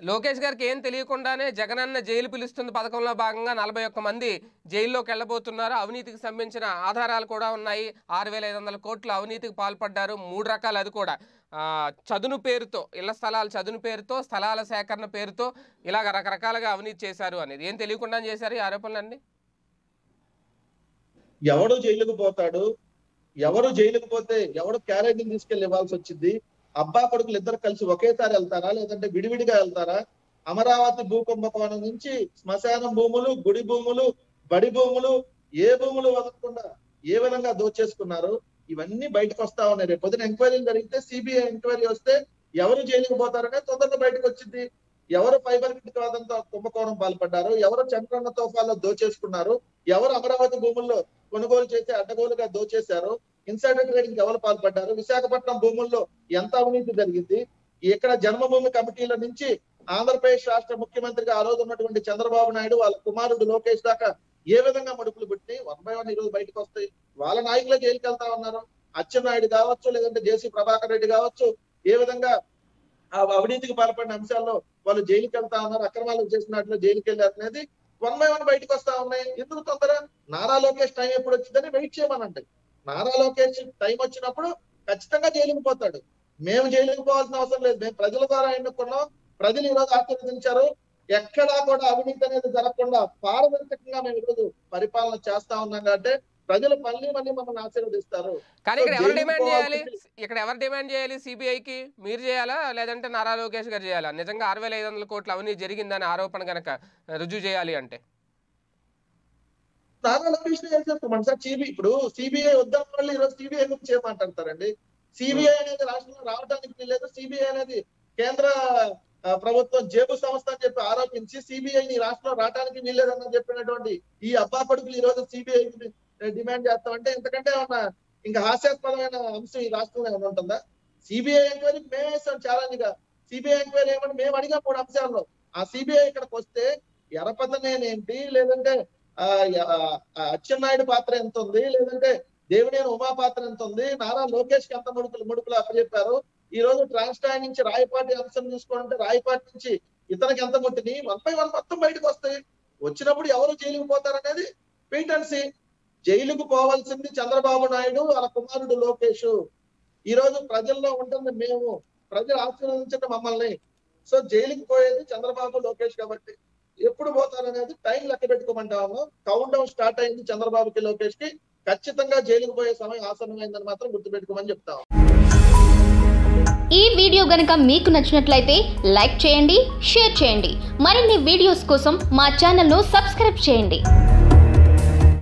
లోకేష్ గారికి ఏం తెలియకుండానే జగనన్న జైలు పిలుస్తుంది పథకంలో భాగంగా నలభై ఒక్క మంది జైల్లోకి వెళ్ళబోతున్నారు అవినీతికి సంబంధించిన ఆధారాలు కూడా ఉన్నాయి ఆరు వేల ఐదు వందల కోట్ల అవినీతికి పాల్పడ్డారు మూడు రకాలు అది కూడా ఆ, చదును పేరుతో ఇళ్ల స్థలాల చదును పేరుతో స్థలాల సేకరణ పేరుతో ఇలాగ రకరకాలుగా అవినీతి చేశారు అనేది ఏం తెలియకుండా చేశారు ఈ ఆరోపణలన్నీ ఎవడు జైలుకు పోతాడు ఎవరు జైలుకు పోతే ఎవడు క్యారేజీని తీసుకెళ్లి ఇవ్వాల్సి వచ్చింది అబ్బా కొడుకులు ఇద్దరు కలిసి ఒకేసారి వెళ్తారా లేదంటే విడివిడిగా వెళ్తారా అమరావతి భూ కుంభకోణం నుంచి శ్మశానం భూములు గుడి భూములు బడి భూములు ఏ భూములు వదలకుండా ఏ విధంగా దోచేసుకున్నారు ఇవన్నీ బయటకు వస్తా ఉన్నాయి రేపు పొద్దున ఎంక్వైరీలు జరిగితే సిబిఐ ఎంక్వైరీ వస్తే ఎవరు జైలుకు పోతారనే తొందరగా బయటకు వచ్చింది ఎవరు ఫైబర్ గ్రిడ్ వాదంతో కుంభకోణం పాల్పడ్డారు ఎవరు చంద్రన్న తోఫాల్లో దోచేసుకున్నారు ఎవరు అమరావతి భూముల్లో కొనుగోలు చేసి అడ్డగోలుగా దోచేశారు ఇన్సైడర్ ట్రేడింగ్ ఎవరు పాల్పడ్డారు విశాఖపట్నం భూముల్లో ఎంత అవినీతి జరిగింది ఇక్కడ జన్మభూమి కమిటీల నుంచి ఆంధ్రప్రదేశ్ రాష్ట్ర ముఖ్యమంత్రిగా ఆ రోజు ఉన్నటువంటి చంద్రబాబు నాయుడు వాళ్ళ కుమారుడు లోకేష్ దాకా ఏ విధంగా మడుపులు పుట్టి వన్ బై వన్ ఈ రోజు బయటకు వస్తాయి వాళ్ళ నాయకులే జైలుకి వెళ్తా ఉన్నారు అచ్చెన్నాయుడు కావచ్చు లేదంటే జేసీ ప్రభాకర్ రెడ్డి కావచ్చు ఏ విధంగా ఆ అవినీతికి పాల్పడిన అంశాల్లో వాళ్ళు జైలుకి వెళ్తా ఉన్నారు అక్రమాలు చేసినట్లు జైలుకి వెళ్ళారు అనేది వన్ బై వన్ బయటకు వస్తా ఉన్నాయి ఎందుకు తొందర నారా లోకేష్ టైం ఎప్పుడు వచ్చిందని వెయిట్ చేయమనండి నారా లోకేష్ టైం వచ్చినప్పుడు ఖచ్చితంగా జైలుకి పోతాడు మేము జైలుకి పోవాల్సిన అవసరం లేదు మేము ప్రజల ద్వారా ఎన్నుకున్నాం ప్రజలు ఈ రోజు ఆశీర్వదించారు ఎక్కడా కూడా అవినీతి అనేది జరగకుండా పారదర్శకంగా మేము ఈరోజు పరిపాలన చేస్తా ఉన్నాం కాబట్టి ప్రజలు మళ్ళీ మళ్ళీ మమ్మల్ని ఆశీర్వదిస్తారు కానీ ఇక్కడ ఎవరు జైలుకి డిమాండ్ చేయాలి పోవాల్సింది- ఇక్కడ ఎవరు డిమాండ్ చేయాలి సిబిఐకి మీరు చేయాలా లేదంటే నారా లోకేష్ గారు చేయాలా నిజంగా ఆరు వేల ఐదు వందల కోట్ల అవినీతి జరిగిందని ఆరోపణ కనుక రుజువు చేయాలి అంటే నారా లోకేష్ చేసేస్తాం సార్ సిబిఐ ఇప్పుడు సిబిఐ వద్దాం వాళ్ళు ఈ రోజు సిబిఐ గురించి ఏమంటారండి సిబిఐ అనేది రాష్ట్రంలో రావడానికి లేదు సిబిఐ అనేది కేంద్ర ఆ, ప్రభుత్వం జేబు సంస్థ అని చెప్పి ఆరోపించి సిబిఐ ని రాష్ట్రంలో రావడానికి వీల్లేదని చెప్పినటువంటి ఈ అబ్బా కొడుకులు ఈ రోజు సిబిఐ డిమాండ్ చేస్తామంటే ఎంతకంటే ఏమన్నా ఇంకా హాస్యాస్పదమైన అంశం ఈ రాష్ట్రంలో ఏమైనా ఉంటుందా సిబిఐ ఎంక్వైరీ మేము వేస్తాం ఛాలెంజ్ గా సిబిఐ ఎంక్వైరీ ఏమని మేము అడిగాం మూడు అంశాల్లో ఆ సిబిఐ ఇక్కడికి వస్తే ఎరపతనేనేంటి లేదంటే ఆ య- ఆ అచ్చెన్నాయుడు పాత్ర ఎంత ఉంది లేదంటే దేవినేని ఉమా పాత్ర ఎంత ఉంది నారా లోకేష్ కి ఎంత ముడుపులు ముడుపులు అప్పచెప్పారు ఈ రోజు ట్రాన్స్టాయ్ నుంచి రాయపాటి అంశం చూసుకోవాలంటే రాయపాటి నుంచి ఇతనికి ఎంత ముట్టిని వన్ బై వన్ మొత్తం బయటకు వస్తాయి వచ్చినప్పుడు ఎవరు జైలుకు పోతారనేది వెయిట్ అండ్ సీ జైలుకు పోవాల్సింది చంద్రబాబు నాయుడు వాళ్ళ కుమారుడు లోకేష్ ఈ రోజు ప్రజల్లో ఉంటుంది మేము ప్రజలు ఆశీర్వదించడం మమ్మల్ని సో జైలుకి పోయేది చంద్రబాబు లోకేష్ కాబట్టి ఎప్పుడు పోతారనేది టైం లెక్క పెట్టుకోమంటాము కౌంట్ డౌన్ స్టార్ట్ అయింది చంద్రబాబుకి లోకేష్ కి ఖచ్చితంగా జైలుకు పోయే సమయం ఆసన్నమైందని మాత్రం గుర్తుపెట్టుకోమని చెప్తాం ఈ వీడియో గనుక మీకు నచ్చినట్లయితే లైక్ చేయండి షేర్ చేయండి మరిన్ని వీడియోస్ కోసం మా ఛానల్ను సబ్స్క్రైబ్ చేయండి